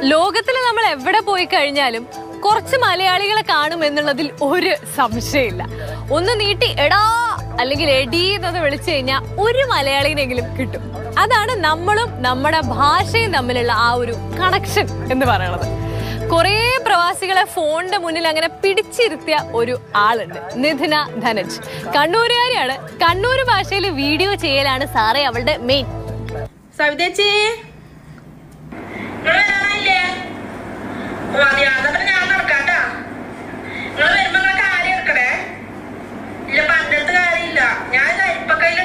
ലോകത്തിൽ നമ്മൾ എവിടെ പോയി കഴിഞ്ഞാലും കുറച്ച് മലയാളികളെ കാണും എന്നുള്ളതിൽ ഒരു സംശയമില്ല ഒന്ന് നീട്ടി എടാ അല്ലെങ്കിൽ എടീ എന്ന് വിളിച്ചു കഴിഞ്ഞാൽ ഒരു മലയാളിനെങ്കിലും കിട്ടും അതാണ് നമ്മളും നമ്മുടെ ഭാഷയും തമ്മിലുള്ള ആ ഒരു കണക്ഷൻ എന്ന് പറയുന്നത് കുറേ പ്രവാസികളെ ഫോണിന്റെ മുന്നിൽ അങ്ങനെ പിടിച്ചിരുത്തിയ ഒരു ആളുണ്ട് നിധിന ധനജ് കണ്ണൂരുകാരിയാണ് കണ്ണൂർ ഭാഷയിൽ വീഡിയോ ചെയ്യലാണ് സാറേ അവളുടെ മെയിൻ സവിതേച്ചി നിങ്ങള് വരാനില്ലേ? മതി, അതപ്പം ഞാൻ നടക്കാട്ടാ. നിങ്ങള് വരുമ്പോ നിങ്ങളെ കാര്യം എടുക്കണേ. ഇല്ല, പണ്ടത്തെ കാര്യമില്ല. ഞാൻ ഇതാ ഇപ്പൊ കയ്യില്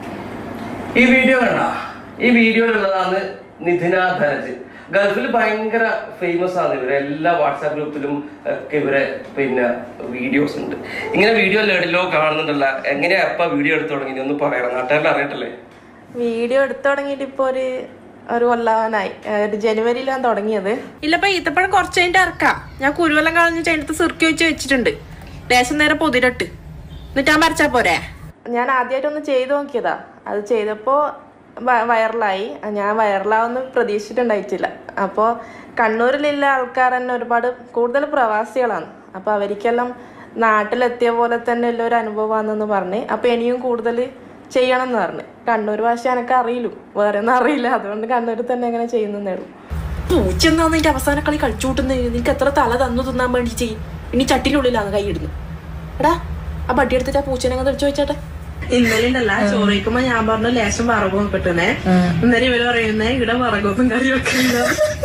ഈ വീഡിയോ കണ്ട ഈ വീഡിയോയിലുള്ളതാണ് നിധിന ധനജ് ഗൾഫിൽ ഭയങ്കര ഫേമസ് ആണ് ഇവരെ എല്ലാ വാട്സാപ്പ് ഗ്രൂപ്പിലും ഒക്കെ ഇവരെ പിന്നെ വീഡിയോസ് ഉണ്ട് ഇങ്ങനെ വീഡിയോ എവിടെയല്ലോ കാണുന്നുണ്ടല്ല എങ്ങനെയാ എപ്പ വീഡിയോ എടുത്തു തുടങ്ങി ഒന്ന് പറയണം നാട്ടുകാരിൽ അറിയട്ടല്ലേ വീഡിയോ എടുത്തു തുടങ്ങിയിട്ട് ഇപ്പൊ ഒരു ഒരു കൊല്ലാവാനായി ഏഹ് ഒരു ജനുവരിയിലാണ് തുടങ്ങിയത് ഇല്ലപ്പ ഈത്തപ്പഴം കുറച്ച് കഴിഞ്ഞിട്ട് ഇറക്കാം ഞാൻ കുരുവെല്ലാം കളഞ്ഞ് അതിനകത്ത് സിറുക്കി വെച്ച് വെച്ചിട്ടുണ്ട് ലേശം നേരം പൊതിരട്ട് എന്നിട്ട് ഞാൻ വരച്ചാ പോരെ ഞാൻ ആദ്യമായിട്ടൊന്ന് ചെയ്തു നോക്കിയതാ അത് ചെയ്തപ്പോൾ വൈറലായി ഞാൻ വൈറലാവെന്ന് പ്രതീക്ഷിച്ചിട്ടുണ്ടായിട്ടില്ല അപ്പോൾ കണ്ണൂരിലുള്ള ആൾക്കാർ തന്നെ ഒരുപാട് കൂടുതൽ പ്രവാസികളാണ് അപ്പോൾ അവർക്കെല്ലാം നാട്ടിലെത്തിയ പോലെ തന്നെ ഉള്ള ഒരു അനുഭവമാണെന്ന് പറഞ്ഞ് അപ്പോൾ ഇനിയും കൂടുതൽ ചെയ്യണം എന്ന് പറഞ്ഞു കണ്ണൂർ ഭാഷ എനക്ക് അറിയില്ലു വേറെ ഒന്നും അറിയില്ല അതുകൊണ്ട് കണ്ണൂരിൽ തന്നെ എങ്ങനെ ചെയ്യുന്നേ ഉള്ളൂ പൂച്ചെന്നാ നിന്റെ അവസാന കളി കളിച്ചു കൂട്ടുന്നത് നിനക്ക് എത്ര തല തന്നു തിന്നാൻ വേണ്ടി ചെയ്യും ഇനി ചട്ടിനുള്ളിലാണ് കൈ ഇടുന്നു എടാ ആ ബഡ്ഡി എടുത്തിട്ട് ആ പൂച്ചനെ അങ്ങ് തെളിച്ചു വെച്ചാട്ടെ ഇന്നലെ ഉണ്ടല്ല ചോറ് വയ്ക്കുമ്പോ ഞാൻ പറഞ്ഞു ലേശം വറകും പെട്ടെന്നേ ഇന്നലെ ഇവര് പറയുന്നേ ഇവിടെ വറകൊന്നും കറി വെക്കില്ല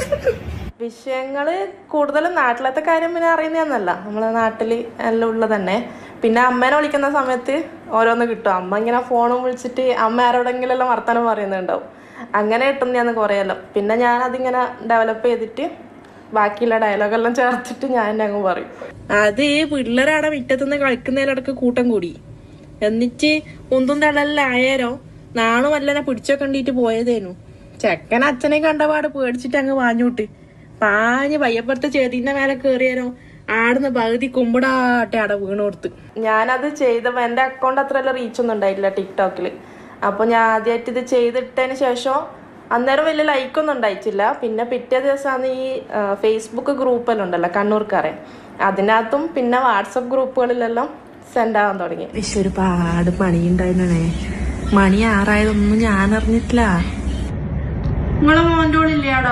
വിഷയങ്ങള് കൂടുതലും നാട്ടിലത്തെ കാര്യം പിന്നെ അറിയുന്നതെന്നല്ല നമ്മളെ നാട്ടില് എല്ലാം ഉള്ളത് തന്നെ പിന്നെ അമ്മേനെ വിളിക്കുന്ന സമയത്ത് ഓരോന്ന് കിട്ടും അമ്മ ഇങ്ങനെ ഫോണും വിളിച്ചിട്ട് അമ്മ ആരോടെങ്കിലും എല്ലാം വർത്തമാനം പറയുന്നുണ്ടാവും അങ്ങനെ കിട്ടുന്നതാണ് കുറേയല്ലോ പിന്നെ ഞാൻ അതിങ്ങനെ ഡെവലപ്പ് ചെയ്തിട്ട് ബാക്കിയുള്ള ഡയലോഗെല്ലാം ചേർത്തിട്ട് ഞാൻ തന്നെ അങ്ങ് പറയും അത് പിള്ളേരാടെ മുറ്റത്തുനിന്ന് കളിക്കുന്നതിലിടക്ക് കൂട്ടം കൂടി എന്നിട്ട് ഒന്നും തള്ളലായാരോ നാണു വല്ലനെ പിടിച്ചൊക്കെ കണ്ടിട്ട് പോയതേനു ചെക്കൻ അച്ഛനെ കണ്ടപാട് പേടിച്ചിട്ട് അങ്ങ് വാഞ്ഞൂട്ട് പാഞ്ഞ് വയ്യപ്പുറത്തെ ചെടീന്റെ മേലെ കേറിയാരോ ആടുന്ന പകുതി കുമ്പിടാട്ടെ അവിടെ വീണ് കൊടുത്ത് ഞാനത് ചെയ്തപ്പോ എന്റെ അക്കൗണ്ട് അത്ര റീച്ച് ഒന്നും ഉണ്ടായിട്ടില്ല ടിക്ടോക്കിൽ അപ്പൊ ഞാൻ ആദ്യമായിട്ട് ഇത് ചെയ്തിട്ടതിന് ശേഷം അന്നേരം വലിയ ലൈക്കൊന്നും ഉണ്ടായിട്ടില്ല പിന്നെ പിറ്റേ ദിവസമാണ് ഈ ആ, ഫേസ്ബുക്ക് ഗ്രൂപ്പെല്ലാം ഉണ്ടല്ലോ കണ്ണൂർക്കാരെ അതിനകത്തും പിന്നെ വാട്സപ്പ് ഗ്രൂപ്പുകളിലെല്ലാം സെൻഡ് ആവാൻ തുടങ്ങി പക്ഷെ ഒരുപാട് പണിയുണ്ടായിരുന്നേ മണി ആറായതൊന്നും ഞാൻ അറിഞ്ഞിട്ടില്ല നിങ്ങളെ മോൻ്റെ ഇല്ലാടാ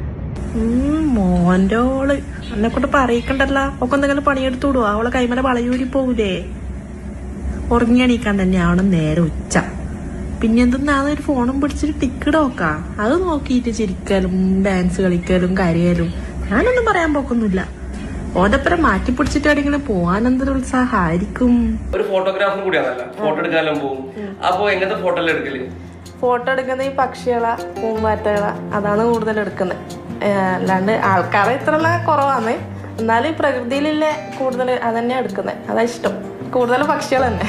മോന്റെ ഓള് എന്നെ കൊണ്ട് പറയിക്കണ്ടല്ല ഒക്കെ എന്തെങ്കിലും പണിയെടുത്തു വിടുവോ അവളെ കൈമല വളയൂരി പോകൂലേ ഉറങ്ങി എണീക്കാൻ തന്നെ ആവണം നേരെ ഉച്ച പിന്നെ എന്തെന്നാണ് ഒരു ഫോണും പിടിച്ചിട്ട് ടിക്കറ്റ് നോക്കാം അത് നോക്കിയിട്ട് ചിരിക്കലും ഡാൻസ് കളിക്കലും കരയലും ഞാനൊന്നും പറയാൻ പോക്കൊന്നുമില്ല ഓന്റെ മാറ്റി പിടിച്ചിട്ട് എവിടെയെങ്കിലും പോവാൻ എന്തൊരു ഉത്സാഹമായിരിക്കും ഒരു ഫോട്ടോഗ്രാഫർ കൂടിയാണല്ല ഫോട്ടോ എടുക്കാനെല്ലാം പോകും അപ്പൊ എങ്ങനത്തെ ഫോട്ടോ എല്ലാം എടുക്കല് ഫോട്ടോ എടുക്കുന്നത് ഈ പക്ഷികളെ പൂമ്പാറ്റകളെ അതാണ് കൂടുതൽ എടുക്കുന്നത് അല്ലാണ്ട് ആൾക്കാരെ ഇത്രയുള്ള കുറവാണ് എന്നാലും ഈ പ്രകൃതിയിലുള്ള കൂടുതൽ അതന്നെ എടുക്കുന്നത് അതാ ഇഷ്ടം കൂടുതൽ പക്ഷികൾ തന്നെ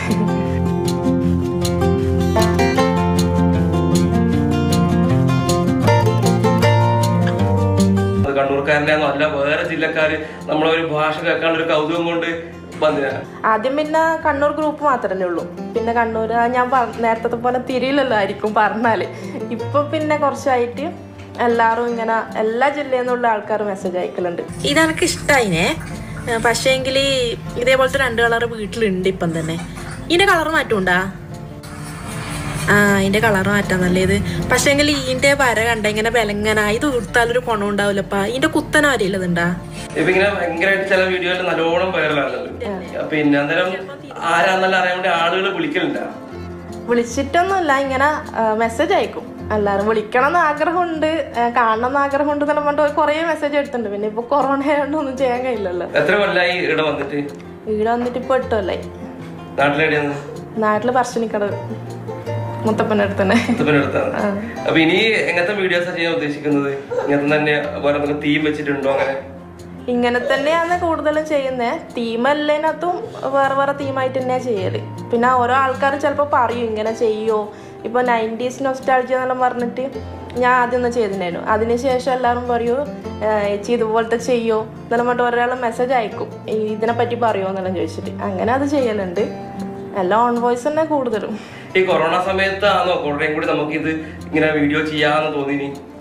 അത് കണ്ണൂർക്കാരനെയാണോ അല്ല വേറെ ജില്ലക്കാര് നമ്മളെ ഒരു ഭാഷ കേൾക്കാനുള്ള ഒരു കൗതുകം കൊണ്ട് വന്നില്ല ആദ്യം പിന്നെ കണ്ണൂർ ഗ്രൂപ്പ് മാത്രമല്ലേ ഉള്ളൂ പിന്നെ കണ്ണൂർ ആ ഞാൻ പറ- നേരത്തെ പോലെ തിരിയില്ലല്ലോ ആയിരിക്കും പറഞ്ഞാല് ഇപ്പൊ പിന്നെ കുറച്ചായിട്ട് എല്ലാരും ഇങ്ങനെ എല്ലാ ജില്ലയിൽ നിന്നുള്ള ആൾക്കാർ മെസ്സേജ് അയക്കലുണ്ട് ഇതെനിക്ക് ഇഷ്ടായിനെ പക്ഷേങ്കിൽ ഇതേപോലത്തെ രണ്ട് കളർ വീട്ടിലുണ്ട് ഇപ്പം തന്നെ ഇതിന്റെ കളർ മാറ്റമുണ്ടാ ആ ഇതിന്റെ കളർ മാറ്റാൻ നല്ലത് പക്ഷേങ്കിൽ ഇതിന്റെ വര കണ്ട ഇങ്ങനെ ബലങ്ങന ഇത് ഉടുത്താലൊരു ഗുണം ഉണ്ടാവില്ലപ്പാ ഇതിന്റെ കുത്തന വരയില്ലതുണ്ടാ ഇപ്പൊ ഇങ്ങനെ ഭയങ്കരമായിട്ട് ചില വീഡിയോയിൽ നല്ലോണം വൈറലാകുന്നുണ്ട് പിന്നെ അന്നേരം ആരാന്നല്ല അറിയാൻ വേണ്ടി ആളുകൾ വിളിക്കലുണ്ട വിളിച്ചിട്ടൊന്നുമില്ല ഇങ്ങനെ മെസ്സേജ് അയക്കും എല്ലാവരും വിളിക്കണം എന്ന് ആഗ്രഹമുണ്ട് ആ, കാണണം എന്ന് ആഗ്രഹമുണ്ട് എന്നെല്ലാം പറഞ്ഞിട്ട് കുറേ മെസ്സേജ് എടുത്തിട്ടുണ്ട് പിന്നെ ഇപ്പൊ കൊറോണ ആയതുകൊണ്ട് ഒന്നും ചെയ്യാൻ കഴിയില്ലല്ലോ എത്ര കൊല്ലായി ഇവിടെ വന്നിട്ട് ഇവിടെ വന്നിട്ട് ഇപ്പൊ എട്ടുമല്ലായി നാട്ടിലെവിടെയാണ് നാട്ടില് പറശ്ശിനിക്കട മുത്തപ്പൻ്റെ അടുത്ത് തന്നെ അടുത്താണ് അപ്പൊ ഇനി എങ്ങനത്തെ വീഡിയോസാ ചെയ്യാൻ ഉദ്ദേശിക്കുന്നത് ഇങ്ങനത്തെ തന്നെ വേറെ എന്തെങ്കിലും തീം വെച്ചിട്ടുണ്ടോ അങ്ങനെ ഇങ്ങനെ തന്നെയാണ് കൂടുതലും ചെയ്യുന്നത് തീമല്ലേനകത്തും വേറെ വേറെ തീമായിട്ട് തന്നെയാണ് ചെയ്യല് പിന്നെ ഓരോ ആൾക്കാർ ചിലപ്പോൾ പറയും ഇങ്ങനെ ചെയ്യോ ഇപ്പൊ നയൻറ്റീസ് നൊസ്റ്റാൾജി എന്നെല്ലാം പറഞ്ഞിട്ട് ഞാൻ ആദ്യം ഒന്ന് ചെയ്തിട്ടുണ്ടായിരുന്നു അതിനുശേഷം എല്ലാവരും പറയൂ "ഏഹ് ചേച്ചി ഇതുപോലത്തെ ചെയ്യോ എന്നെല്ലാം പറഞ്ഞിട്ട് ഒരാൾ മെസ്സേജ് അയക്കും ഈ ഇതിനെ പറ്റി പറയുമോ എന്നെല്ലാം ചോദിച്ചിട്ട് അങ്ങനെ അത് ചെയ്യലുണ്ട് എല്ലാം ഓൺ വോയിസ് തന്നെ കൂടുതലും ഈ കൊറോണ സമയത്താണോ കുറേയും കൂടി നമുക്ക് ഇത് ഇങ്ങനെ വീഡിയോ ചെയ്യാന്ന് തോന്നിനി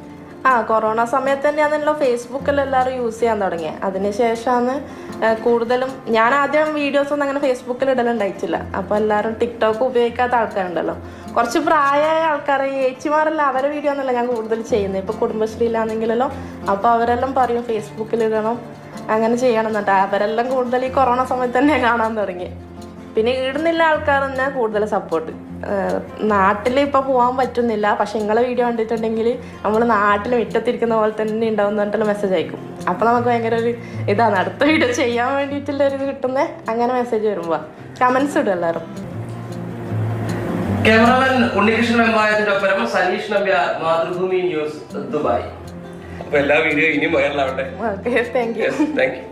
ആ കൊറോണ സമയത്ത് തന്നെയാണല്ലോ ഫേസ്ബുക്കിൽ എല്ലാവരും യൂസ് ചെയ്യാൻ തുടങ്ങിയത് അതിനുശേഷമാണ് കൂടുതലും ഞാൻ ആദ്യം വീഡിയോസ് ഒന്നും അങ്ങനെ ഫേസ്ബുക്കിൽ ഇടലുണ്ടായിട്ടില്ല അപ്പോൾ എല്ലാവരും ടിക്ടോക്ക് ഉപയോഗിക്കാത്ത ആൾക്കാരുണ്ടല്ലോ കുറച്ച് പ്രായമായ ആൾക്കാർ ഏച്ചിമാരെല്ലാം അവരെ വീഡിയോ ഒന്നുമല്ല ഞാൻ കൂടുതൽ ചെയ്യുന്നത് ഇപ്പോൾ കുടുംബശ്രീയിലാണെങ്കിലല്ലോ അപ്പോൾ അവരെല്ലാം പറയും ഫേസ്ബുക്കിൽ ഇടണം അങ്ങനെ ചെയ്യണം എന്നിട്ട് അവരെല്ലാം കൂടുതൽ ഈ കൊറോണ സമയത്ത് തന്നെ കാണാൻ തുടങ്ങി പിന്നെ ഇടുന്നില്ല ആൾക്കാർ തന്നെ കൂടുതൽ സപ്പോർട്ട് നാട്ടിൽ ഇപ്പൊ പോകാൻ പറ്റുന്നില്ല പക്ഷെ നിങ്ങളെ വീഡിയോ കണ്ടിട്ടുണ്ടെങ്കിൽ നമ്മൾ നാട്ടിൽ മുറ്റത്തിരിക്കുന്ന പോലെ തന്നെ ഉണ്ടാവും എന്നിട്ടുള്ള മെസ്സേജ് അയക്കും അപ്പൊ നമുക്ക് ഭയങ്കര ഒരു ഇതാണ് അടുത്ത വീഡിയോ ചെയ്യാൻ വേണ്ടിയിട്ടുള്ള ഒരു ഇത് കിട്ടുന്നത് അങ്ങനെ മെസ്സേജ് വരുമ്പോ കമന്റ്സ് ഇടും എല്ലാവരും ക്യാമറാമാൻ ഉണ്ണികൃഷ്ണൻ വെമ്പായത്തിന്റെ ഒപ്പം സനീഷ് നമ്പ്യ മാതൃഭൂമി ന്യൂസ് ദുബായ് അപ്പൊ എല്ലാ വീഡിയോ ഇനിയും വൈറലാവട്ടെ okay thank you thank U